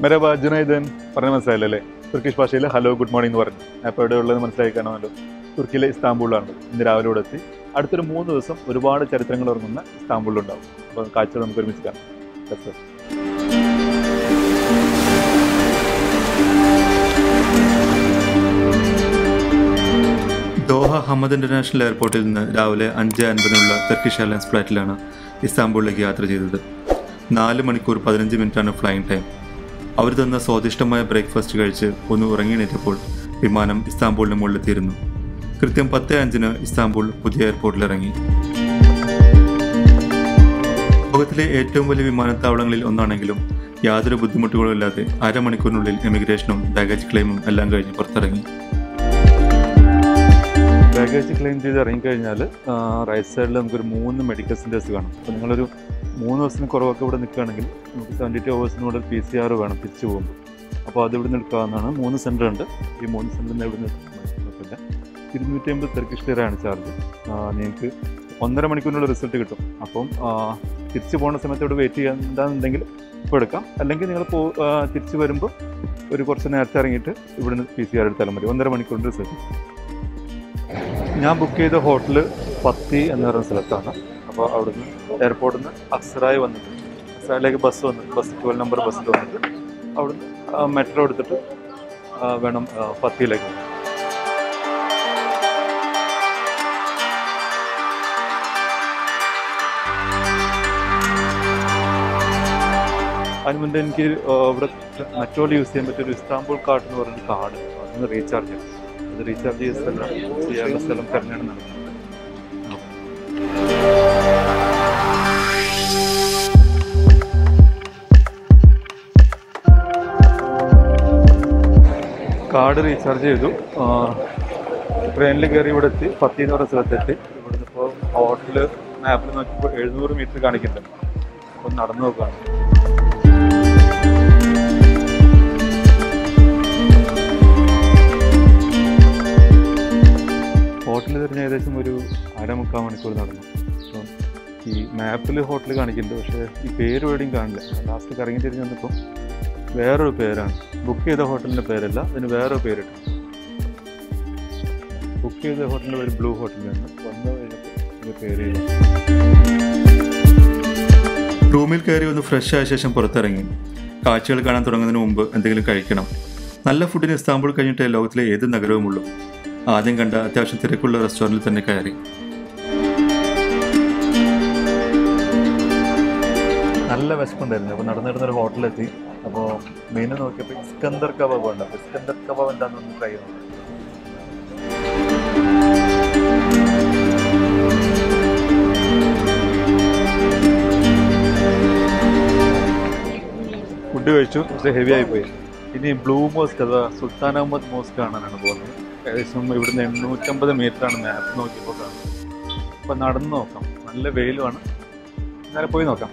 മെരബ ജുനൈദൻ പറഞ്ഞ മനസ്സിലായില്ലേ തുർക്കിഷ് ഭാഷയിൽ ഹലോ ഗുഡ് മോർണിംഗ് എന്ന് പറഞ്ഞു ഞാൻ ഇപ്പോൾ എവിടെ ഉള്ളത് മനസ്സിലായി കാണുമല്ലോ തുർക്കിയിലെ ഇസ്താംബൂളിലാണ് ഇന്ന് രാവിലെ ഇവിടെ എത്തി അടുത്തൊരു മൂന്ന് ദിവസം ഒരുപാട് ചരിത്രങ്ങൾ ഇറങ്ങുന്ന ഇസ്താംബൂളിലുണ്ടാവും അപ്പോൾ കാഴ്ചകൾ നമുക്ക് ഒരുമിച്ച് കാണാം Let's go. Doha Hammad international എയർപോർട്ടിൽ നിന്ന് രാവിലെ അഞ്ച് അൻപതിനുള്ള ടർക്കിഷ് എയർലൈൻസ് ഫ്ലൈറ്റിലാണ് ഇസ്താംബൂളിലേക്ക് യാത്ര ചെയ്തത് നാല് മണിക്കൂർ പതിനഞ്ച് മിനിറ്റാണ് ഫ്ലൈയിങ് ടൈം അവർ തന്ന സ്വാദിഷ്ടമായ ബ്രേക്ക്ഫാസ്റ്റ് കഴിച്ച് ഒന്ന് ഉറങ്ങിയെണീറ്റപ്പോൾ വിമാനം ഇസ്താംബൂളിന് മുകളിലെത്തിയിരുന്നു കൃത്യം പത്ത് അഞ്ചിന് ഇസ്താംബൂൾ പുതിയ എയർപോർട്ടിൽ ഇറങ്ങി ലോകത്തിലെ ഏറ്റവും വലിയ വിമാനത്താവളങ്ങളിൽ ഒന്നാണെങ്കിലും യാതൊരു ബുദ്ധിമുട്ടുകളും ഇല്ലാതെ അരമണിക്കൂറിനുള്ളിൽ എമിഗ്രേഷനും ബാഗേജ് ക്ലെയിമും എല്ലാം കഴിഞ്ഞ് പുറത്തിറങ്ങി ബാഗേജ് ക്ലെയിം ചെയ്ത് ഇറങ്ങിക്കഴിഞ്ഞാൽ റൈറ്റ് സൈഡിൽ നമുക്കൊരു മൂന്ന് മെഡിക്കൽ സെൻറ്റേഴ്സ് കാണും അപ്പോൾ നിങ്ങളൊരു മൂന്ന് ദിവസത്തിന് കുറവൊക്കെ ഇവിടെ നിൽക്കുകയാണെങ്കിൽ നമുക്ക് സെവൻറ്റി ടു അവേഴ്സിനോട് പി സി ആർ വേണം തിരിച്ചു പോകുമ്പോൾ അപ്പോൾ അത് ഇവിടെ നിന്ന് എടുക്കാവുന്നതാണ് മൂന്ന് സെൻറ്റർ ഉണ്ട് ഈ മൂന്ന് സെൻറ്ററിൽ നിന്ന് ഇവിടെ നിന്ന് ഇരുന്നൂറ്റി അമ്പത് തെർക്കിഷ് ലിറയാണ് ചാർജ് നിങ്ങൾക്ക് ഒന്നര മണിക്കൂറിനുള്ള റിസൾട്ട് കിട്ടും അപ്പം ആ, തിരിച്ചു പോകുന്ന സമയത്ത് ഇവിടെ വെയിറ്റ് ചെയ്യണ്ടെന്നുണ്ടെങ്കിൽ ഇപ്പോൾ എടുക്കാം അല്ലെങ്കിൽ നിങ്ങൾ പോ ആ, തിരിച്ച് വരുമ്പോൾ ഒരു കുറച്ച് നേരത്തെ ഇറങ്ങിയിട്ട് ഇവിടുന്ന് പി സി ആർ എടുത്താലും മതി ഒന്നര മണിക്കൂറിൻ്റെ റിസൾട്ട് ഞാൻ ബുക്ക് ചെയ്ത ഹോട്ടൽ പത്തി എന്ന് പറയുന്ന സ്ഥലത്താണ് അപ്പോൾ അവിടുന്ന് എയർപോർട്ടിൽ നിന്ന് അക്സറായി വന്നിട്ട് അക്സറായിലേക്ക് ബസ് വന്നിട്ട് ബസ് ട്വൽവ് നമ്പർ ബസ്സിൽ വന്നിട്ട് അവിടുന്ന് മെട്രോ എടുത്തിട്ട് ആ, വേണം ആ, പത്തിയിലേക്ക് പോകാൻ. അതിന് മുന്നേ എനിക്ക് ആ, ഇവിടെ മെട്രോയിൽ യൂസ് ചെയ്യാൻ പറ്റിയ ഒരു ഇസ്താംബുൾ കാർഡ് എന്ന് പറയുന്ന കാർഡ് അതൊന്ന് റീചാർജ് ചെയ്യണം അത് റീചാർജ് ചെയ്ത സ്ഥലം ചെയ്യാനുള്ള സ്ഥലം തിരഞ്ഞെടുപ്പ് നടക്കുന്നത് കാർഡ് റീചാർജ് ചെയ്തു ട്രെയിനിൽ കയറി ഇവിടെ എത്തി പത്തി എന്ന് പറയുന്ന സ്ഥലത്തെത്തി ഇവിടുന്ന് ഇപ്പോൾ ഹോട്ടൽ മാപ്പിൽ നോക്കിയപ്പോൾ എഴുന്നൂറ് മീറ്റർ കാണിക്കുന്നുണ്ട് അപ്പോൾ നടന്നു നോക്കുകയാണ് ഹോട്ടൽ തിരിഞ്ഞ് ഏകദേശം ഒരു അരമുക്കാൽ മണിക്കൂർ നടന്നു അപ്പം ഈ മാപ്പിൽ ഹോട്ടൽ കാണിക്കുന്നുണ്ട് പക്ഷേ ഈ പേര് എവിടെയും കാണില്ല ലാസ്റ്റ് കറങ്ങി തിരിഞ്ഞ് വന്നപ്പോൾ വേറൊരു പേരാണ് ബുക്ക് ചെയ്ത ഹോട്ടലിൻ്റെ പേരല്ല അതിന് വേറൊരു പേരിട്ടു ബുക്ക് ചെയ്ത ഹോട്ടലിൻ്റെ പേര് ബ്ലൂ ഹോട്ടലിലാണ് വന്നു കഴിഞ്ഞപ്പോൾ ഇതിൻ്റെ പേര് എഴുതി. റൂമിൽ കയറി ഒന്ന് ഫ്രഷ് ആയ ശേഷം പുറത്തിറങ്ങി കാഴ്ചകൾ കാണാൻ തുടങ്ങുന്നതിന് മുമ്പ് എന്തെങ്കിലും കഴിക്കണം നല്ല ഫുഡിന് ഇസ്താംബുൾ കഴിഞ്ഞിട്ടേ ലോകത്തിലെ ഏത് നഗരവുമുള്ളൂ ആദ്യം കണ്ട അത്യാവശ്യം തിരക്കുള്ള റെസ്റ്റോറൻറ്റിൽ തന്നെ കയറി നല്ല വിശപ്പുണ്ടായിരുന്നു അപ്പോൾ നടന്നിരുന്ന ഒരു ഹോട്ടലെത്തി അപ്പോൾ മെനു നോക്കിയപ്പോൾ ഇസ്കന്ദർ കബാബ് ഉണ്ട് അപ്പോൾ ഇസ്കന്ദർ കബാബ് എന്താണെന്ന് ട്രൈ ചെയ്യണം ഫുഡ് കഴിച്ചു പക്ഷേ ഹെവി ആയിപ്പോയി ഇനി ബ്ലൂ മോസ്ക് അഥവാ സുൽത്താൻ അഹമ്മദ് മോസ്ക് കാണാനാണ് പോകുന്നത് ഏകദേശം ഇവിടുന്ന് എണ്ണൂറ്റമ്പത് ആണ് മാപ്പ് നോക്കിയപ്പോൾ കാണുന്നത് അപ്പോൾ നടന്ന് നോക്കാം നല്ല വെയിലുമാണ് നേരെ പോയി നോക്കാം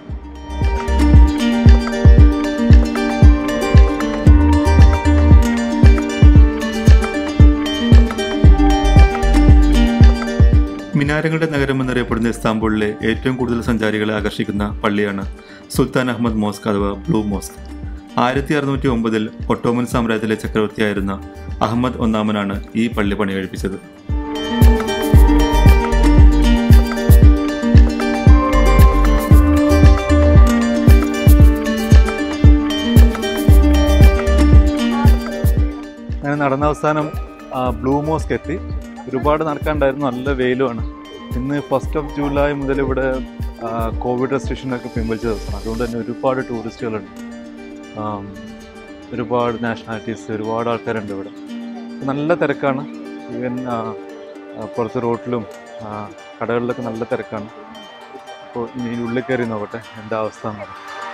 മിനാരങ്ങളുടെ നഗരം എന്നറിയപ്പെടുന്ന ഇസ്താംബുളിലെ ഏറ്റവും കൂടുതൽ സഞ്ചാരികളെ ആകർഷിക്കുന്ന പള്ളിയാണ് സുൽത്താൻ അഹമ്മദ് മോസ്ക് അഥവാ ബ്ലൂ മോസ്ക് ആയിരത്തി അറുന്നൂറ്റി ഒമ്പതിൽ ഒട്ടോമൻ സാമ്രാജ്യത്തിലെ ചക്രവർത്തിയായിരുന്ന അഹമ്മദ് ഒന്നാമനാണ് ഈ പള്ളി പണി കഴിപ്പിച്ചത് ഞാൻ നടന്ന അവസാനം ആ, ബ്ലൂ മോസ്ക് എത്തി ഒരുപാട് നടക്കാണ്ടായിരുന്നു നല്ല വെയിലുമാണ് ഇന്ന് ഫസ്റ്റ് ഓഫ് ജൂലൈ മുതൽ ഇവിടെ ആ, കോവിഡ് റെസ്ട്രിക്ഷനൊക്കെ പിൻവലിച്ച ദിവസമാണ് അതുകൊണ്ട് തന്നെ ഒരുപാട് ടൂറിസ്റ്റുകളുണ്ട് ആം, ഒരുപാട് നാഷണാലിറ്റീസ് ഒരുപാട് ആൾക്കാരുണ്ട് ഇവിടെ നല്ല തിരക്കാണ് ഈവൻ ആ, ആ, പുറത്ത് റോട്ടിലും ആ, കടകളിലൊക്കെ നല്ല തിരക്കാണ് അപ്പോൾ ഇനി ഉള്ളിൽ കയറി നോക്കട്ടെ എന്താ അവസ്ഥ എന്നത്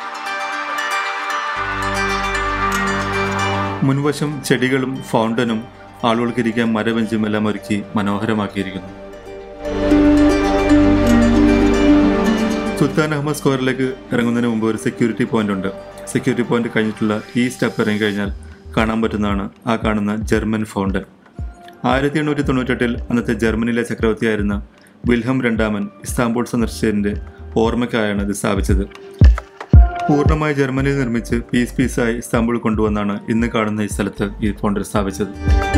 മുൻവശം ചെടികളും ഫൗണ്ടനും ആളുകൾക്ക് ഇരിക്കാൻ മരബെഞ്ചും എല്ലാം ഒരുക്കി മനോഹരമാക്കിയിരിക്കുന്നു സുൽത്താൻ അഹമ്മദ് സ്ക്വയറിലേക്ക് ഇറങ്ങുന്നതിന് മുമ്പ് ഒരു സെക്യൂരിറ്റി പോയിന്റ് ഉണ്ട് സെക്യൂരിറ്റി പോയിന്റ് കഴിഞ്ഞിട്ടുള്ള ഈ സ്റ്റെപ്പ് ഇറങ്ങി കഴിഞ്ഞാൽ കാണാൻ പറ്റുന്നതാണ് ആ കാണുന്ന ജർമ്മൻ ഫൗണ്ടൻ ആയിരത്തി എണ്ണൂറ്റി തൊണ്ണൂറ്റെട്ടിൽ അന്നത്തെ ജർമ്മനിയിലെ ചക്രവർത്തിയായിരുന്ന വിൽഹം രണ്ടാമൻ ഇസ്താംബുൾ സന്ദർശിച്ചതിൻ്റെ ഓർമ്മയ്ക്കായാണ് ഇത് സ്ഥാപിച്ചത് പൂർണ്ണമായി ജർമ്മനിയിൽ നിർമ്മിച്ച് പീസ് പീസായി ഇസ്താംബുൾ കൊണ്ടുവന്നാണ് ഇന്ന് കാണുന്ന ഈ സ്ഥലത്ത് ഈ ഫൗണ്ടർ സ്ഥാപിച്ചത്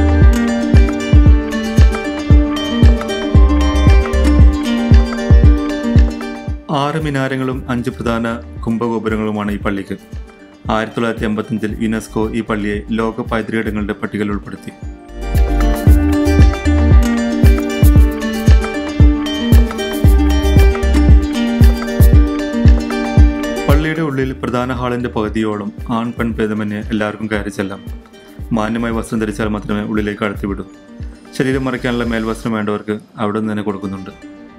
ആറ് മിനാരങ്ങളും അഞ്ച് പ്രധാന കുംഭഗോപുരങ്ങളുമാണ് ഈ പള്ളിക്ക് ആയിരത്തി തൊള്ളായിരത്തി അമ്പത്തഞ്ചിൽ യുനെസ്കോ ഈ പള്ളിയെ ലോക പൈതൃകങ്ങളുടെ പട്ടികയിൽ ഉൾപ്പെടുത്തി പള്ളിയുടെ ഉള്ളിൽ പ്രധാന ഹാളിന്റെ പകുതിയോളം ആൺ പെൺ ഭേദമന്യേ എല്ലാവർക്കും കയറി ചെല്ലാം മാന്യമായി വസ്ത്രം ധരിച്ചാൽ മാത്രമേ ഉള്ളിലേക്ക് കടത്തിവിടൂ ശരീരം മറയ്ക്കാനുള്ള മേൽവസ്ത്രം വേണ്ടവർക്ക് അവിടെ നിന്ന് തന്നെ കൊടുക്കുന്നുണ്ട്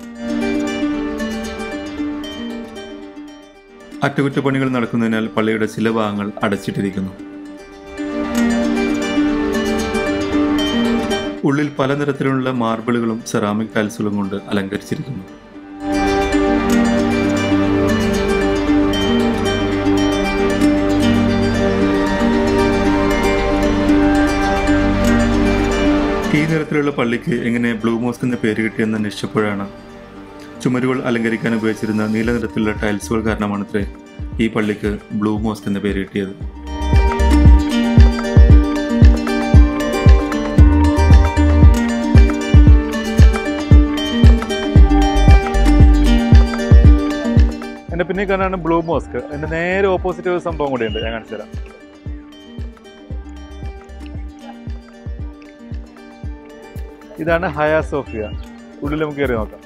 അറ്റകുറ്റപ്പണികൾ നടക്കുന്നതിനാൽ പള്ളിയുടെ ചില ഭാഗങ്ങൾ അടച്ചിട്ടിരിക്കുന്നു ഉള്ളിൽ പല നിറത്തിലുള്ള മാർബിളുകളും സെറാമിക് ടൈൽസുകളും കൊണ്ട് അലങ്കരിച്ചിരിക്കുന്നു ഈ നിറത്തിലുള്ള പള്ളിക്ക് എങ്ങനെ ബ്ലൂ മോസ്ക് എന്ന പേര് കിട്ടിയെന്ന് അന്വേഷിച്ചപ്പോഴാണ് ചുമരുകൾ അലങ്കരിക്കാൻ ഉപയോഗിച്ചിരുന്ന നീല നിറത്തിലുള്ള ടൈൽസുകൾ കാരണമാണത്രേ ഈ പള്ളിക്ക് ബ്ലൂ മോസ്ക് എന്ന പേര് കിട്ടിയത് എൻ്റെ പിന്നെ കാണാണ് ബ്ലൂ മോസ്ക് അതിൻ്റെ നേരെ ഓപ്പോസിറ്റ് ഒരു സംഭവം കൂടിയുണ്ട് ഞാൻ കാണിച്ചു തരാം ഇതാണ് ഹയാ സോഫിയ ഉള്ളിൽ നമുക്ക് കയറി നോക്കാം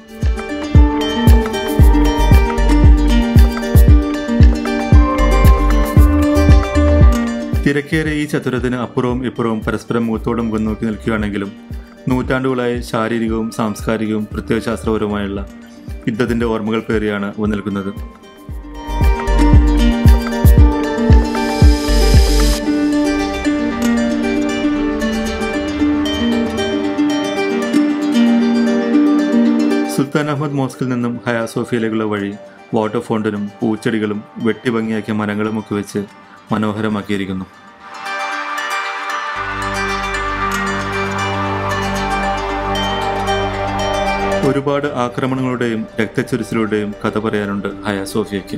തിരക്കേറിയ ഈ ചതുരത്തിന് അപ്പുറവും ഇപ്പുറവും പരസ്പരം മുഖത്തോടും മുഖം നോക്കി നിൽക്കുകയാണെങ്കിലും നൂറ്റാണ്ടുകളായി ശാരീരികവും സാംസ്കാരികവും പ്രത്യയശാസ്ത്രപരവുമായുള്ള യുദ്ധത്തിന്റെ ഓർമ്മകൾ പേറിയാണ് ഇവ നിൽക്കുന്നത് സുൽത്താൻ അഹമ്മദ് മോസ്കിൽ നിന്നും ഹയാ സോഫിയയിലേക്കുള്ള വഴി വാട്ടർ ഫൗണ്ടനും പൂച്ചെടികളും വെട്ടി ഭംഗിയാക്കിയ മരങ്ങളും ഒക്കെ വെച്ച് മനോഹരമാക്കിയിരിക്കുന്നു ഒരുപാട് ആക്രമണങ്ങളുടെയും രക്തച്ചൊരിച്ചിലുടെയും കഥ പറയാനുണ്ട് ഹയാ സോഫിയയ്ക്ക്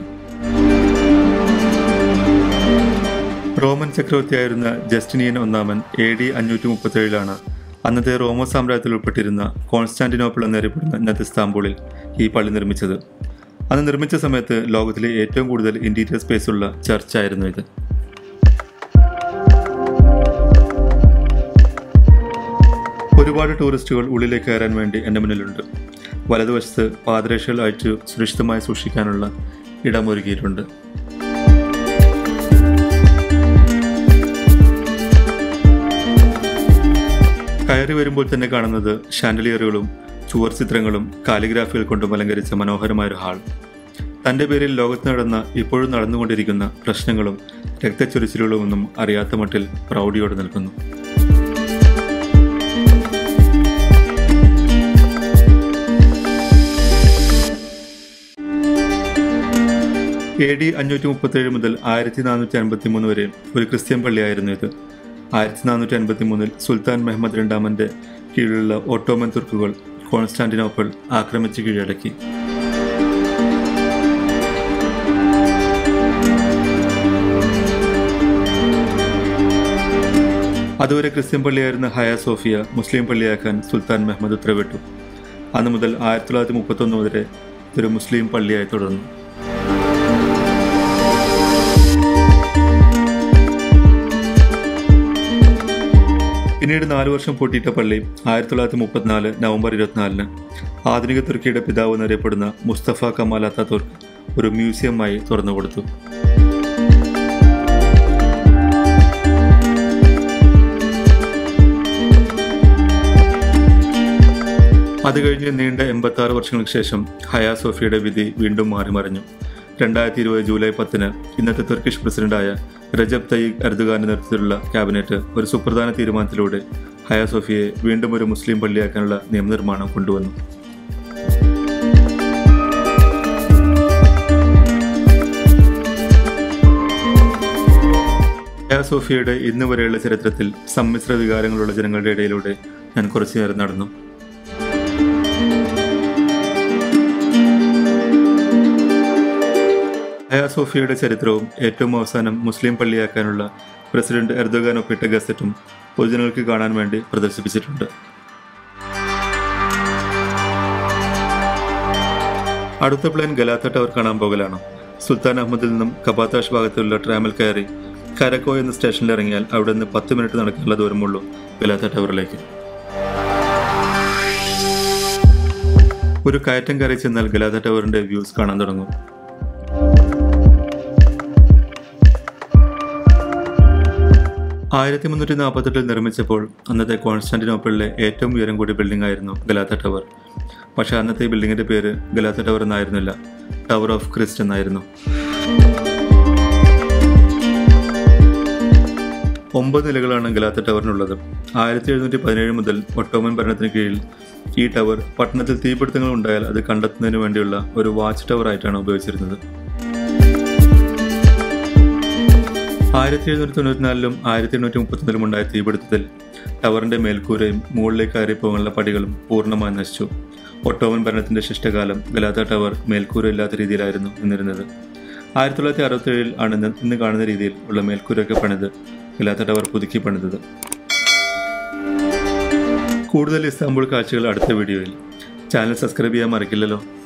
റോമൻ ചക്രവർത്തിയായിരുന്ന ജസ്റ്റിനിയൻ ഒന്നാമൻ എ ഡി അഞ്ഞൂറ്റി മുപ്പത്തേഴിലാണ് അന്നത്തെ റോമ സാമ്രാജ്യത്തിൽ ഉൾപ്പെട്ടിരുന്ന കോൺസ്റ്റാന്റിനോപ്പിൾ എന്നറിയപ്പെടുന്ന ഇന്നത്തെ ഇസ്താംബൂളിൽ ഈ പള്ളി നിർമ്മിച്ചത് അന്ന് നിർമ്മിച്ച സമയത്ത് ലോകത്തിലെ ഏറ്റവും കൂടുതൽ ഇന്റീരിയർ സ്പേസ് ഉള്ള ചർച്ചായിരുന്നു ഇത് ഒരുപാട് ടൂറിസ്റ്റുകൾ ഉള്ളിലേക്ക് കയറാൻ വേണ്ടി എൻ്റെ മുന്നിലുണ്ട് വലതുവശത്ത് പാദരക്ഷകൾ അയച്ച് സുരക്ഷിതമായി സൂക്ഷിക്കാനുള്ള ഇടമൊരുക്കിയിട്ടുണ്ട് കയറി വരുമ്പോൾ തന്നെ കാണുന്നത് ഷാൻഡലിയറുകളും ചുവർ ചിത്രങ്ങളും കാലിഗ്രാഫികൾ കൊണ്ടും അലങ്കരിച്ച മനോഹരമായ ഒരു ഹാൾ തൻ്റെ പേരിൽ ലോകത്ത് നടന്ന ഇപ്പോഴും നടന്നുകൊണ്ടിരിക്കുന്ന പ്രശ്നങ്ങളും രക്തച്ചൊരിച്ചിലുകളും ഒന്നും അറിയാത്ത മട്ടിൽ പ്രൗഢിയോടെ നിൽക്കുന്നു എ ഡി അഞ്ഞൂറ്റി മുപ്പത്തേഴ് മുതൽ ആയിരത്തി നാനൂറ്റി അൻപത്തി മൂന്ന് വരെ ഒരു ക്രിസ്ത്യൻ പള്ളിയായിരുന്നു ഇത് ആയിരത്തി നാനൂറ്റി അൻപത്തി മൂന്നിൽ സുൽത്താൻ മെഹമ്മദ് രണ്ടാമന്റെ കീഴിലുള്ള ഓട്ടോമൻ തുർക്കുകൾ കോൺസ്റ്റാന്റിനോപ്പിൾ ആക്രമിച്ച് കീഴടക്കി അതുവരെ ക്രിസ്ത്യൻ പള്ളിയായിരുന്ന ഹയ സോഫിയ മുസ്ലിം പള്ളിയാക്കാൻ സുൽത്താൻ മെഹമ്മദ് ഉത്തരവിട്ടു അന്ന് മുതൽ ആയിരത്തി തൊള്ളായിരത്തി മുപ്പത്തൊന്ന് വരെ ഇതൊരു മുസ്ലിം പള്ളിയായി തുടർന്നു പിന്നീട് നാലു വർഷം പൂട്ടിയിട്ട പള്ളി ആയിരത്തി തൊള്ളായിരത്തി മുപ്പത്തിനാല് നവംബർ ഇരുപത്തിനാലിന് ആധുനിക തുർക്കിയുടെ പിതാവ് എന്നറിയപ്പെടുന്ന മുസ്തഫ കമാൽ അത്താതുർക്ക് ഒരു മ്യൂസിയമായി തുറന്നു കൊടുത്തു അത് കഴിഞ്ഞ് നീണ്ട എൺപത്തി ആറ് വർഷങ്ങൾക്ക് ശേഷം ഹയാ സോഫിയുടെ വിധി വീണ്ടും മാറിമറിഞ്ഞു രണ്ടായിരത്തി ഇരുപത് ജൂലൈ പത്തിന് ഇന്നത്തെ തുർക്കിഷ് പ്രസിഡന്റായ രജബ് തയ്യിബ് എർദുഗാന്റെ നേതൃത്വത്തിലുള്ള ക്യാബിനറ്റ് ഒരു സുപ്രധാന തീരുമാനത്തിലൂടെ ഹയാ സോഫിയെ വീണ്ടും ഒരു മുസ്ലിം പള്ളിയാക്കാനുള്ള നിയമനിർമ്മാണം കൊണ്ടുവന്നു ഹയാ സോഫിയയുടെ ഇന്ന് വരെയുള്ള ചരിത്രത്തിൽ സമ്മിശ്ര വികാരങ്ങളുള്ള ജനങ്ങളുടെ ഇടയിലൂടെ ഞാൻ കുറച്ചു നേരം നടന്നു ഹയാ സോഫിയയുടെ ചരിത്രവും ഏറ്റവും അവസാനം മുസ്ലിം പള്ളിയാക്കാനുള്ള പ്രസിഡന്റ് എർദോഗാൻ ഒപ്പിട്ട ഗസറ്റും പൊതുജനങ്ങൾക്ക് കാണാൻ വേണ്ടി പ്രദർശിപ്പിച്ചിട്ടുണ്ട് അടുത്ത പ്ലാൻ ഗലാത്ത ടവർ കാണാൻ പോകലാണ് സുൽത്താൻ അഹമ്മദിൽ നിന്നും കബാത്താഷ് ഭാഗത്തുള്ള ട്രാമൽ കയറി കരക്കോ എന്ന സ്റ്റേഷനിൽ ഇറങ്ങിയാൽ അവിടെ നിന്ന് പത്ത് മിനിറ്റ് നടക്കാനുള്ള ദൂരമുള്ളൂ ഗലാത്ത ടവറിലേക്ക് ഒരു കയറ്റം കയറി ചെന്നാൽ ഗലാത്ത ടവറിന്റെ വ്യൂസ് കാണാൻ തുടങ്ങും ആയിരത്തി മുന്നൂറ്റി നാൽപ്പത്തെട്ടിൽ നിർമ്മിച്ചപ്പോൾ അന്നത്തെ കോൺസ്റ്റാന്റിനോപ്പിളിലെ ഏറ്റവും ഉയരം കൂടിയ ബിൽഡിംഗ് ആയിരുന്നു ഗലാത്ത ടവർ പക്ഷേ അന്നത്തെ ഈ ബിൽഡിങ്ങിന്റെ പേര് ഗലാത്ത ടവർ എന്നായിരുന്നില്ല ടവർ ഓഫ് ക്രിസ്റ്റ് എന്നായിരുന്നു ഒമ്പത് നിലകളാണ് ഗലാത്ത ടവറിനുള്ളത് ആയിരത്തി എഴുന്നൂറ്റി പതിനേഴ് മുതൽ ഒട്ടോമൻ ഭരണത്തിന് കീഴിൽ ഈ ടവർ പട്ടണത്തിൽ തീപിടുത്തങ്ങൾ ഉണ്ടായാൽ അത് കണ്ടെത്തുന്നതിന് വേണ്ടിയുള്ള ഒരു വാച്ച് ടവർ ആയിട്ടാണ് ഉപയോഗിച്ചിരുന്നത് ആയിരത്തി എഴുന്നൂറ്റി തൊണ്ണൂറ്റിനാലിലും ആയിരത്തി എണ്ണൂറ്റി മുപ്പത്തൊന്നിലും ഉണ്ടായ തീപിടുത്തത്തിൽ ടവറിന്റെ മേൽക്കൂരയും മുകളിലേക്ക് കയറി പോകാനുള്ള പടികളും പൂർണ്ണമായി നശിച്ചു ഒട്ടോമൻ ഭരണത്തിന്റെ ശിഷ്ടകാലം ഗലാത്ത ടവർ മേൽക്കൂര ഇല്ലാത്ത രീതിയിലായിരുന്നു നിന്നിരുന്നത് ആയിരത്തി തൊള്ളായിരത്തി അറുപത്തി ഏഴിൽ ആണ് ഇന്ന് ഇന്ന് കാണുന്ന രീതിയിൽ ഉള്ള മേൽക്കൂരയൊക്കെ പണിത് ഗലാത്ത ടവർ പുതുക്കി പണിതത് കൂടുതൽ ഇസ്താംബുൾ കാഴ്ചകൾ അടുത്ത വീഡിയോയിൽ ചാനൽ സബ്സ്ക്രൈബ് ചെയ്യാൻ മറക്കില്ലല്ലോ